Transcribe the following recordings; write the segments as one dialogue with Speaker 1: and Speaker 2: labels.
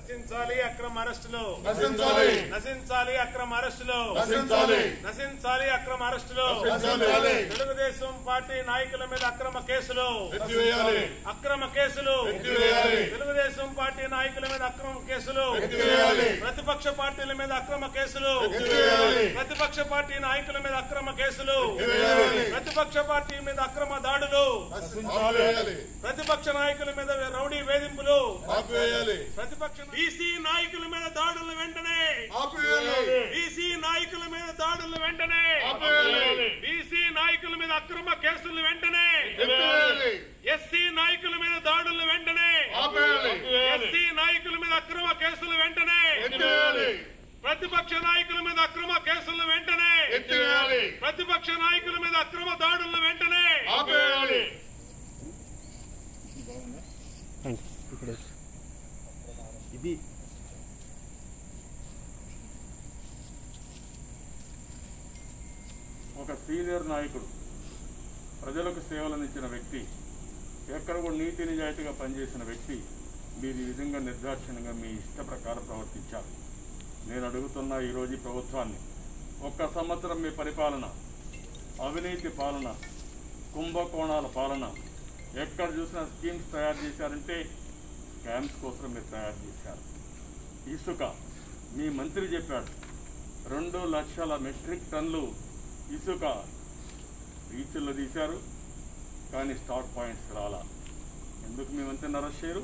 Speaker 1: నశించాలి అక్రమ అరెస్టులు
Speaker 2: నశించాలి
Speaker 1: నశించాలి అక్రమ అరెస్టులు
Speaker 2: నశించాలి
Speaker 1: నశించాలి అక్రమ అరెస్టులు
Speaker 2: నశించాలి
Speaker 1: తెలుగుదేశం పార్టీ నాయకుల మీద అక్రమ కేసులు
Speaker 2: ఎత్తివేయాలి
Speaker 1: అక్రమ కేసులు
Speaker 2: ఎత్తివేయాలి
Speaker 1: తెలుగుదేశం పార్టీ నాయకుల మీద అక్రమ కేసులు
Speaker 2: ఎత్తివేయాలి
Speaker 1: ప్రతిపక్ష పార్టీల మీద అక్రమ కేసులు
Speaker 2: ఎత్తివేయాలి
Speaker 1: ప్రతిపక్ష పార్టీ నాయకుల మీద అక్రమ కేసులు
Speaker 2: ఎత్తివేయాలి
Speaker 1: ప్రతిపక్ష పార్టీ మీద అక్రమ దాడులు
Speaker 2: ఆపివేయాలి
Speaker 1: ప్రతిపక్ష నాయకుల మీద రౌడీ వేధింపులు
Speaker 2: ఆపివేయాలి
Speaker 1: ప్రతిపక్ష బీసీ నాయకుల మీద దాడులు వెంటనే
Speaker 2: ఆపివేయాలి
Speaker 1: బీసీ నాయకుల మీద దాడులు వెంటనే
Speaker 2: ఆపివేయాలి
Speaker 1: బీసీ నాయకుల మీద అక్రమ కేసులు వెంటనే
Speaker 2: ఎత్తివేయాలి
Speaker 1: ఎస్సీ నాయకుల మీద దాడులు వెంటనే
Speaker 2: ఆపివేయాలి
Speaker 1: ఎస్సీ నాయకుల మీద అక్రమ కేసులు వెంటనే
Speaker 2: ఎత్తివేయాలి
Speaker 1: ప్రతిపక్ష నాయకుల మీద అక్రమ కేసులు వెంటనే
Speaker 2: ఎత్తివేయాలి
Speaker 1: ప్రతిపక్ష నాయకుల మీద అక్రమ దాడులు వెంటనే
Speaker 2: ఆపివేయాలి
Speaker 3: ఇది
Speaker 4: ఒక సీనియర్ నాయకుడు ప్రజలకు సేవలు అందించిన వ్యక్తి ఎక్కడ కూడా నీతి నిజాయితీగా పనిచేసిన వ్యక్తి మీరు ఈ విధంగా నిర్దాక్షిణ్యంగా మీ ఇష్ట ప్రకారం ప్రవర్తించారు నేను అడుగుతున్న ఈరోజు ఈ ప్రభుత్వాన్ని ఒక్క సంవత్సరం మీ పరిపాలన అవినీతి పాలన కుంభకోణాల పాలన ఎక్కడ చూసినా స్కీమ్స్ తయారు చేశారంటే స్కామ్స్ కోసం మీరు తయారు చేశారు ఇసుక మీ మంత్రి చెప్పాడు రెండు లక్షల మెట్రిక్ టన్లు ఇసుక బీచ్ల్లో తీశారు కానీ స్టాక్ పాయింట్స్ రాలా ఎందుకు మీ మంత్రిని అరెస్ట్ చేయరు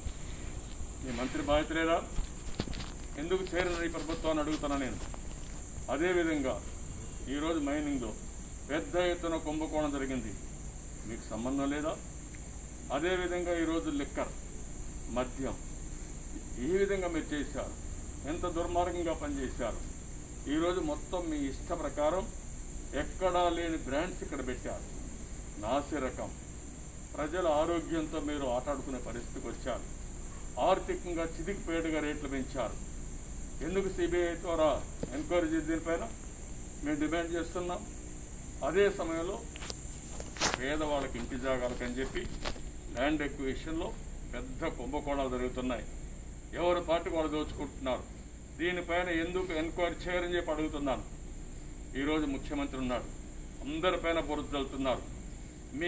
Speaker 4: మీ మంత్రి బాధ్యత లేదా ఎందుకు చేరిన ఈ ప్రభుత్వాన్ని అడుగుతున్నా నేను అదేవిధంగా ఈరోజు మైనింగ్లో పెద్ద ఎత్తున కుంభకోణం జరిగింది మీకు సంబంధం లేదా అదేవిధంగా ఈరోజు లిక్కర్ మద్యం ఏ విధంగా మీరు చేశారు ఎంత దుర్మార్గంగా పనిచేశారు ఈరోజు మొత్తం మీ ఇష్ట ప్రకారం ఎక్కడా లేని బ్రాండ్స్ ఇక్కడ పెట్టారు నాసి రకం ప్రజల ఆరోగ్యంతో మీరు ఆటాడుకునే పరిస్థితికి వచ్చారు ఆర్థికంగా చితికిపోయేట్టుగా రేట్లు పెంచారు ఎందుకు సిబిఐ ద్వారా ఎంక్వైరీ చేసి దీనిపైన మేము డిమాండ్ చేస్తున్నాం అదే సమయంలో పేదవాళ్ళకి ఇంటి జాగాలకని చెప్పి ల్యాండ్ ఎక్విజిషన్లో పెద్ద కుంభకోణాలు జరుగుతున్నాయి ఎవరి పార్టీ వాళ్ళు దోచుకుంటున్నారు దీనిపైన ఎందుకు ఎంక్వైరీ చేయరని చెప్పి అడుగుతున్నాను ఈరోజు ముఖ్యమంత్రి ఉన్నాడు అందరిపైన బురద చల్లుతున్నారు మీ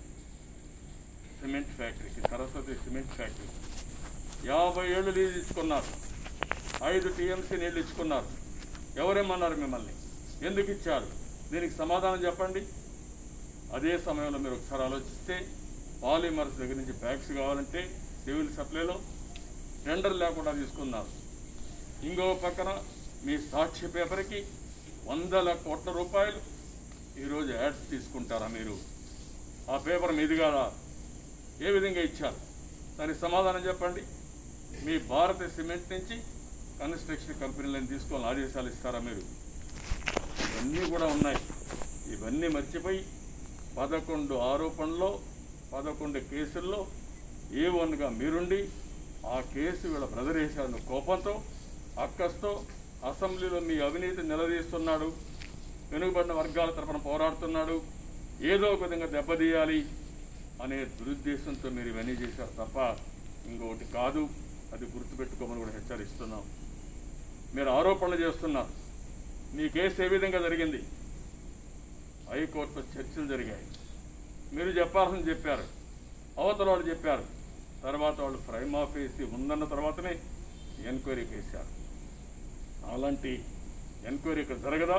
Speaker 4: సిమెంట్ ఫ్యాక్టరీకి సరస్వతి సిమెంట్ ఫ్యాక్టరీ యాభై ఏళ్ళు లీజు ఇచ్చుకున్నారు ఐదు టీఎంసీ నీళ్ళు ఇచ్చుకున్నారు ఎవరేమన్నారు మిమ్మల్ని ఎందుకు ఇచ్చారు దీనికి సమాధానం చెప్పండి అదే సమయంలో మీరు ఒకసారి ఆలోచిస్తే పాలిమర్స్ దగ్గర నుంచి బ్యాగ్స్ కావాలంటే సివిల్ సప్లైలో టెండర్ లేకుండా తీసుకున్నారు ఇంకో పక్కన మీ సాక్షి పేపర్కి వందల కోట్ల రూపాయలు ఈరోజు యాడ్స్ తీసుకుంటారా మీరు ఆ పేపర్ మీది కాదా ఏ విధంగా ఇచ్చారు దానికి సమాధానం చెప్పండి మీ భారత సిమెంట్ నుంచి కన్స్ట్రక్షన్ కంపెనీలను తీసుకోవాలని ఆదేశాలు ఇస్తారా మీరు ఇవన్నీ కూడా ఉన్నాయి ఇవన్నీ మర్చిపోయి పదకొండు ఆరోపణలో పదకొండు కేసుల్లో ఏ వన్గా మీరుండి ఆ కేసు వీళ్ళ బ్రదర్ వేశారు కోపంతో అక్కస్తో అసెంబ్లీలో మీ అవినీతి నిలదీస్తున్నాడు వెనుకబడిన వర్గాల తరపున పోరాడుతున్నాడు ఏదో ఒక విధంగా దెబ్బతీయాలి అనే దురుద్దేశంతో మీరు ఇవన్నీ చేశారు తప్ప ఇంకొకటి కాదు అది గుర్తుపెట్టుకోమని కూడా హెచ్చరిస్తున్నాం మీరు ఆరోపణలు చేస్తున్నారు మీ కేసు ఏ విధంగా జరిగింది హైకోర్టులో చర్చలు జరిగాయి మీరు చెప్పాల్సింది చెప్పారు అవతల వాళ్ళు చెప్పారు తర్వాత వాళ్ళు ప్రైమ్ ఆఫీసి ఉందన్న తర్వాతనే ఎంక్వైరీ చేశారు అలాంటి ఎంక్వైరీ ఇక్కడ జరగదా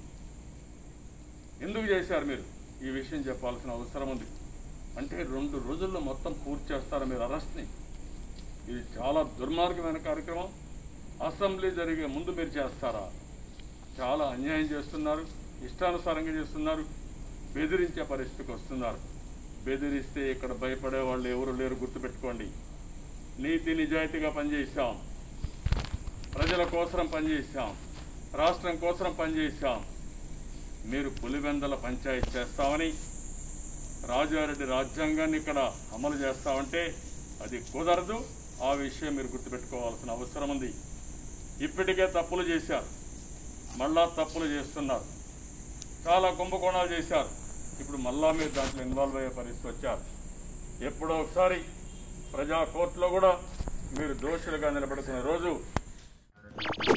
Speaker 4: ఎందుకు చేశారు మీరు ఈ విషయం చెప్పాల్సిన అవసరం ఉంది అంటే రెండు రోజుల్లో మొత్తం పూర్తి చేస్తారు మీరు అరెస్ట్ని ఇది చాలా దుర్మార్గమైన కార్యక్రమం అసెంబ్లీ జరిగే ముందు మీరు చేస్తారా చాలా అన్యాయం చేస్తున్నారు ఇష్టానుసారంగా చేస్తున్నారు బెదిరించే పరిస్థితికి వస్తున్నారు బెదిరిస్తే ఇక్కడ భయపడే వాళ్ళు ఎవరు లేరు గుర్తుపెట్టుకోండి నీతి నిజాయితీగా పనిచేశాం ప్రజల కోసం పనిచేశాం రాష్ట్రం కోసం పనిచేశాం మీరు పులివెందల పంచాయతీ చేస్తామని రాజారెడ్డి రాజ్యాంగాన్ని ఇక్కడ అమలు చేస్తామంటే అది కుదరదు ఆ విషయం మీరు గుర్తుపెట్టుకోవాల్సిన అవసరం ఉంది ఇప్పటికే తప్పులు చేశారు మళ్ళా తప్పులు చేస్తున్నారు చాలా కుంభకోణాలు చేశారు ఇప్పుడు మళ్ళా మీరు దాంట్లో ఇన్వాల్వ్ అయ్యే పరిస్థితి వచ్చారు ఎప్పుడో ఒకసారి ప్రజా కోర్టులో కూడా మీరు దోషులుగా నిలబడుతున్న రోజు